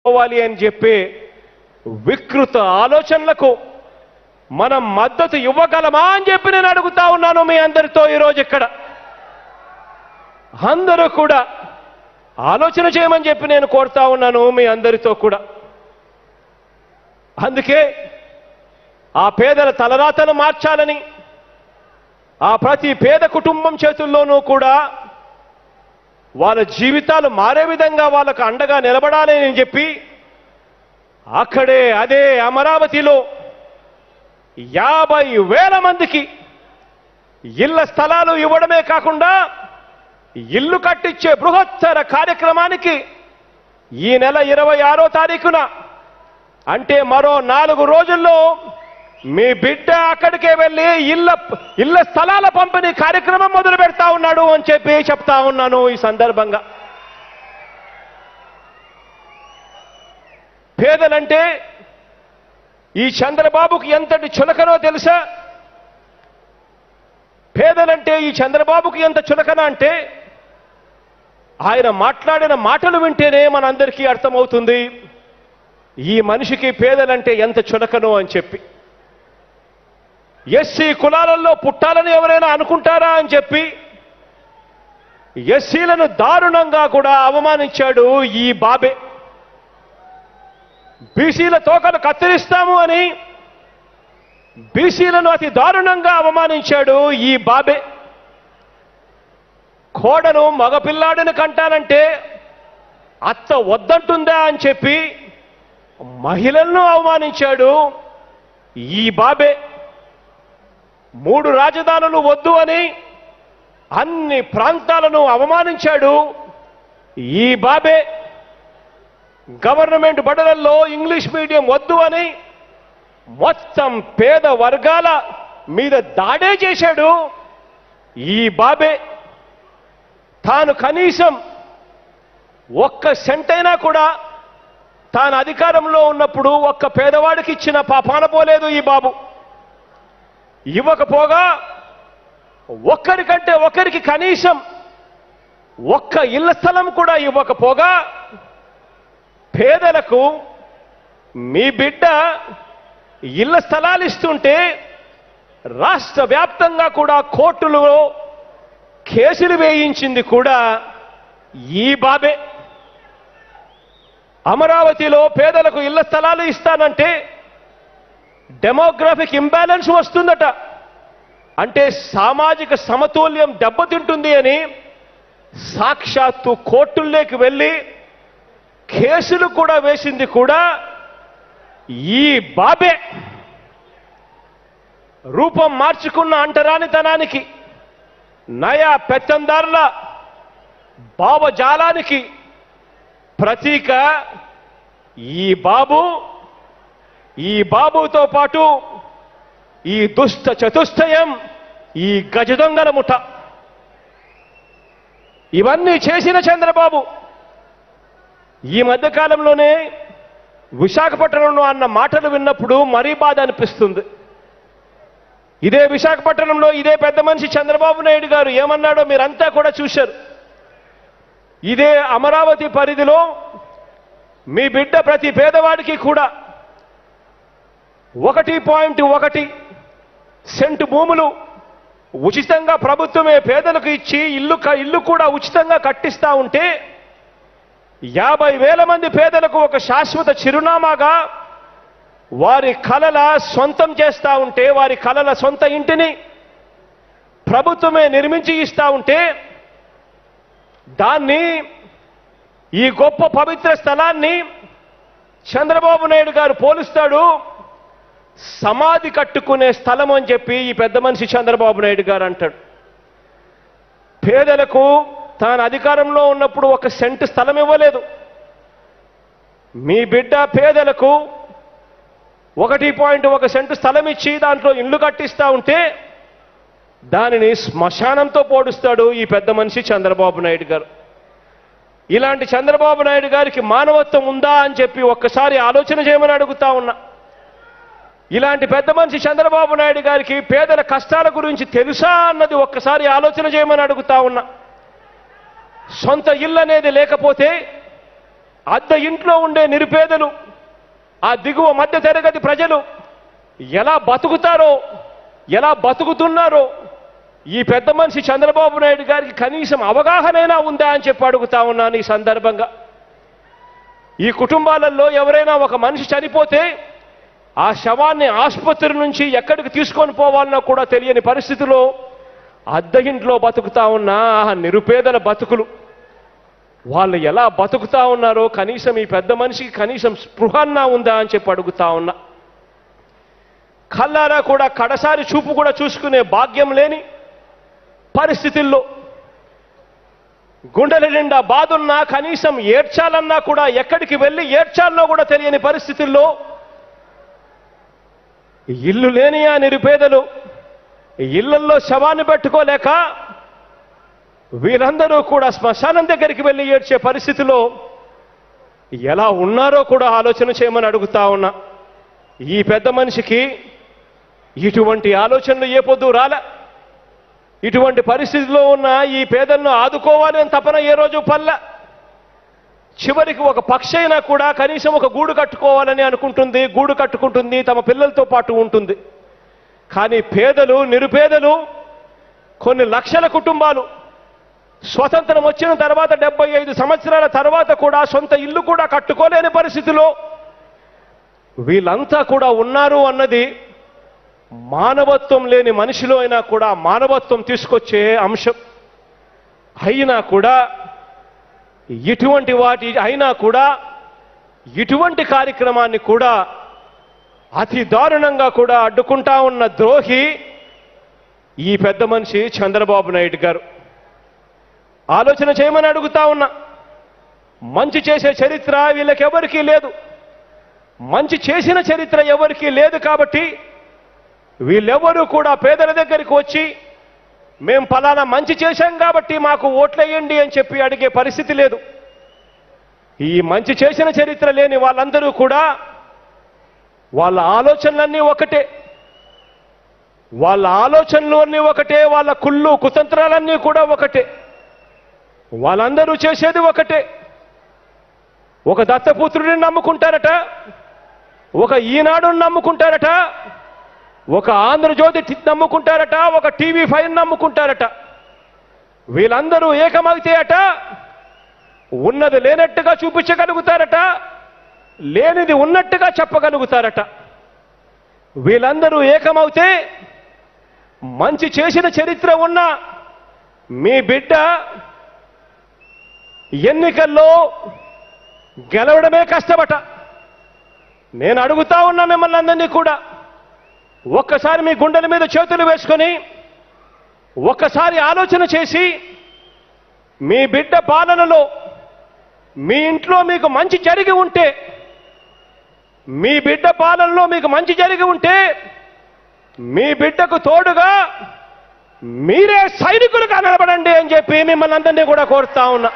పోవాలి అని చెప్పి వికృత ఆలోచనలకు మనం మద్దతు ఇవ్వగలమా అని చెప్పి నేను అడుగుతా ఉన్నాను మీ అందరితో ఈరోజు ఇక్కడ అందరూ కూడా ఆలోచన చేయమని చెప్పి నేను కోరుతా ఉన్నాను మీ అందరితో కూడా అందుకే ఆ పేదల తలరాతను మార్చాలని ఆ ప్రతి పేద కుటుంబం చేతుల్లోనూ కూడా వాళ్ళ జీవితాలు మారే విధంగా వాళ్ళకు అండగా నిలబడాలి అని చెప్పి అక్కడే అదే అమరావతిలో యాభై వేల మందికి ఇళ్ల స్థలాలు ఇవ్వడమే కాకుండా ఇల్లు కట్టించే బృహత్తర కార్యక్రమానికి ఈ నెల ఇరవై ఆరో తారీఖున అంటే మరో నాలుగు రోజుల్లో మీ బిడ్డ అక్కడికే వెళ్ళి ఇళ్ళ ఇళ్ళ స్థలాల పంపిణీ కార్యక్రమం మొదలు పెడతా ఉన్నాడు అని చెప్పి చెప్తా ఉన్నాను ఈ సందర్భంగా పేదలంటే ఈ చంద్రబాబుకి ఎంతటి చులకనో తెలుసా పేదలంటే ఈ చంద్రబాబుకి ఎంత చులకన అంటే ఆయన మాట్లాడిన మాటలు వింటేనే మనందరికీ అర్థమవుతుంది ఈ మనిషికి పేదలంటే ఎంత చులకనో అని చెప్పి ఎస్సీ కులాలలో పుట్టాలని ఎవరైనా అనుకుంటారా అని చెప్పి ఎస్సీలను దారుణంగా కూడా అవమానించాడు ఈ బాబే బీసీల తోకలు కత్తిరిస్తాము అని బీసీలను అతి దారుణంగా అవమానించాడు ఈ బాబే కోడను మగపిల్లాడిని కంటానంటే అత్త వద్దంటుందా అని చెప్పి మహిళలను అవమానించాడు ఈ బాబే మూడు రాజధానులు వద్దు అని అన్ని ప్రాంతాలను అవమానించాడు ఈ బాబే గవర్నమెంట్ బడులలో ఇంగ్లీష్ మీడియం వద్దు అని మొత్తం పేద వర్గాల మీద దాడే చేశాడు ఈ బాబే తాను కనీసం ఒక్క సెంటైనా కూడా తాను అధికారంలో ఉన్నప్పుడు ఒక్క పేదవాడికి ఇచ్చిన పాపాన పోలేదు ఈ బాబు ఇవ్వకపోగా ఒక్కరికంటే ఒకరికి కనీసం ఒక్క ఇళ్ల స్థలం కూడా ఇవ్వకపోగా పేదలకు మీ బిడ్డ ఇళ్ల స్థలాలు ఇస్తుంటే రాష్ట్ర వ్యాప్తంగా కూడా కోర్టులో కేసులు వేయించింది కూడా ఈ బాబే అమరావతిలో పేదలకు ఇళ్ల స్థలాలు ఇస్తానంటే డెమోగ్రఫిక్ ఇంబ్యాలెన్స్ వస్తుందట అంటే సామాజిక సమతుల్యం దెబ్బతింటుంది అని సాక్షాత్తు కోర్టుల్లోకి వెళ్ళి కేసులు కూడా వేసింది కూడా ఈ బాబే రూపం మార్చుకున్న అంటరానితనానికి నయా పెత్తందారుల భావజాలానికి ప్రతీక ఈ బాబు ఈ బాబుతో పాటు ఈ దుష్ట చతుష్టయం ఈ గజదొంగల ముఠ ఇవన్నీ చేసిన చంద్రబాబు ఈ మధ్యకాలంలోనే విశాఖపట్నంలో అన్న మాటలు విన్నప్పుడు మరీ బాధ అనిపిస్తుంది ఇదే విశాఖపట్నంలో ఇదే పెద్ద మనిషి చంద్రబాబు నాయుడు గారు ఏమన్నాడో మీరంతా కూడా చూశారు ఇదే అమరావతి పరిధిలో మీ బిడ్డ ప్రతి పేదవాడికి కూడా ఒకటి పాయింట్ ఒకటి సెంటు భూములు ఉచితంగా ప్రభుత్వమే పేదలకు ఇచ్చి ఇల్లు క- ఇల్లు కూడా ఉచితంగా కట్టిస్తా ఉంటే యాభై వేల మంది పేదలకు ఒక శాశ్వత చిరునామాగా వారి కలల సొంతం చేస్తా ఉంటే వారి కలల సొంత ఇంటిని ప్రభుత్వమే నిర్మించి ఇస్తా ఉంటే దాన్ని ఈ గొప్ప పవిత్ర స్థలాన్ని చంద్రబాబు నాయుడు గారు పోలుస్తాడు సమాధి కట్టుకునే స్థలం అని చెప్పి ఈ పెద్ద మనిషి చంద్రబాబు నాయుడు గారు అంటాడు పేదలకు తాను అధికారంలో ఉన్నప్పుడు ఒక సెంటు స్థలం ఇవ్వలేదు మీ బిడ్డ పేదలకు ఒకటి పాయింట్ ఒక సెంటు స్థలం ఇచ్చి దాంట్లో ఇల్లు కట్టిస్తా ఉంటే దానిని శ్మశానంతో పోడుస్తాడు ఈ పెద్ద మనిషి చంద్రబాబు నాయుడు గారు ఇలాంటి చంద్రబాబు నాయుడు గారికి మానవత్వం ఉందా అని చెప్పి ఒక్కసారి ఆలోచన చేయమని అడుగుతా ఉన్నా ఇలాంటి పెద్ద మనిషి చంద్రబాబు నాయుడు గారికి పేదల కష్టాల గురించి తెలుసా అన్నది ఒక్కసారి ఆలోచన చేయమని అడుగుతా ఉన్నా సొంత ఇల్లు అనేది లేకపోతే అద్దె ఇంట్లో ఉండే నిరుపేదలు ఆ దిగువ మధ్య తరగతి ప్రజలు ఎలా బతుకుతారో ఎలా బతుకుతున్నారో ఈ పెద్ద మనిషి చంద్రబాబు నాయుడు గారికి కనీసం అవగాహనైనా ఉందా అని చెప్పి అడుగుతా ఉన్నాను ఈ సందర్భంగా ఈ కుటుంబాలలో ఎవరైనా ఒక మనిషి చనిపోతే ఆ శవాన్ని ఆసుపత్రి నుంచి ఎక్కడికి తీసుకొని పోవాలన్నా కూడా తెలియని పరిస్థితిలో అద్దె ఇంట్లో బతుకుతా ఉన్న ఆ నిరుపేదల బతుకులు వాళ్ళు ఎలా బతుకుతా ఉన్నారో కనీసం ఈ పెద్ద మనిషికి కనీసం స్పృహన్నా ఉందా అని చెప్పి అడుగుతా ఉన్నా కల్లారా కూడా కడసారి చూపు కూడా చూసుకునే భాగ్యం లేని పరిస్థితుల్లో గుండెల నిండా బాధున్నా కనీసం ఏడ్చాలన్నా కూడా ఎక్కడికి వెళ్ళి ఏడ్చాలనో కూడా తెలియని పరిస్థితుల్లో ఇల్లు లేని ఆ నిరుపేదలు ఇళ్లల్లో శవాన్ని పెట్టుకోలేక వీరందరూ కూడా శ్మశానం దగ్గరికి వెళ్ళి ఏడ్చే పరిస్థితిలో ఎలా ఉన్నారో కూడా ఆలోచన చేయమని అడుగుతా ఉన్నా ఈ పెద్ద మనిషికి ఇటువంటి ఆలోచనలు ఏ పొద్దు రాలే ఇటువంటి పరిస్థితిలో ఉన్న ఈ పేదలను ఆదుకోవాలి అని తపన ఏ రోజు పల్ల చివరికి ఒక పక్షి అయినా కూడా కనీసం ఒక గూడు కట్టుకోవాలని అనుకుంటుంది గూడు కట్టుకుంటుంది తమ పిల్లలతో పాటు ఉంటుంది కానీ పేదలు నిరుపేదలు కొన్ని లక్షల కుటుంబాలు స్వతంత్రం వచ్చిన తర్వాత డెబ్బై ఐదు సంవత్సరాల తర్వాత కూడా సొంత ఇల్లు కూడా కట్టుకోలేని పరిస్థితిలో వీళ్ళంతా కూడా ఉన్నారు అన్నది మానవత్వం లేని మనిషిలో అయినా కూడా మానవత్వం తీసుకొచ్చే అంశం అయినా కూడా ఇటువంటి వాటి అయినా కూడా ఇటువంటి కార్యక్రమాన్ని కూడా అతి దారుణంగా కూడా అడ్డుకుంటా ఉన్న ద్రోహి ఈ పెద్ద మనిషి చంద్రబాబు నాయుడు గారు ఆలోచన చేయమని అడుగుతా ఉన్నా మంచి చేసే చరిత్ర వీళ్ళకెవరికీ లేదు మంచి చేసిన చరిత్ర ఎవరికీ లేదు కాబట్టి వీళ్ళెవరూ కూడా పేదల దగ్గరికి వచ్చి మేం ఫలానా మంచి చేశాం కాబట్టి మాకు ఓట్లేయండి అని చెప్పి అడిగే పరిస్థితి లేదు ఈ మంచి చేసిన చరిత్ర లేని వాళ్ళందరూ కూడా వాళ్ళ ఆలోచనలన్నీ ఒకటే వాళ్ళ ఆలోచనలు అన్నీ ఒకటే వాళ్ళ కుళ్ళు కుతంత్రాలన్నీ కూడా ఒకటే వాళ్ళందరూ చేసేది ఒకటే ఒక దత్తపుత్రుడిని నమ్ముకుంటారట ఒక ఈనాడుని నమ్ముకుంటారట ఒక ఆంధ్రజ్యోతి టి- నమ్ముకుంటారట ఒక టీవీ ఫైవ్ నమ్ముకుంటారట వీళ్ళందరూ ఏకమైతే అట ఉన్నది లేనట్టుగా చూపించగలుగుతారట లేనిది ఉన్నట్టుగా చెప్పగలుగుతారట వీళ్ళందరూ ఏకమవుతే మంచి చేసిన చరిత్ర ఉన్న మీ బిడ్డ ఎన్నికల్లో గెలవడమే కష్టమట నేను అడుగుతా ఉన్నా మిమ్మల్ని అందరినీ కూడా ఒక్కసారి మీ గుండెల మీద చేతులు వేసుకొని ఒక్కసారి ఆలోచన చేసి మీ బిడ్డ పాలనలో మీ ఇంట్లో మీకు మంచి జరిగి ఉంటే మీ బిడ్డ పాలనలో మీకు మంచి జరిగి ఉంటే మీ బిడ్డకు తోడుగా మీరే సైనికులుగా నిలబడండి అని చెప్పి మిమ్మల్ని అందరినీ కూడా కోరుతా ఉన్నా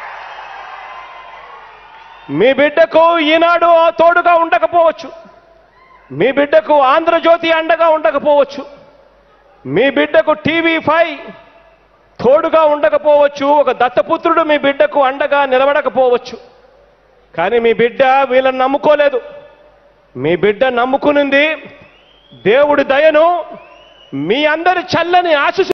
మీ బిడ్డకు ఈనాడు తోడుగా ఉండకపోవచ్చు మీ బిడ్డకు ఆంధ్రజ్యోతి అండగా ఉండకపోవచ్చు మీ బిడ్డకు టీవీ ఫైవ్ తోడుగా ఉండకపోవచ్చు ఒక దత్తపుత్రుడు మీ బిడ్డకు అండగా నిలబడకపోవచ్చు కానీ మీ బిడ్డ వీళ్ళని నమ్ముకోలేదు మీ బిడ్డ నమ్ముకునింది దేవుడి దయను మీ అందరి చల్లని ఆశీస్సు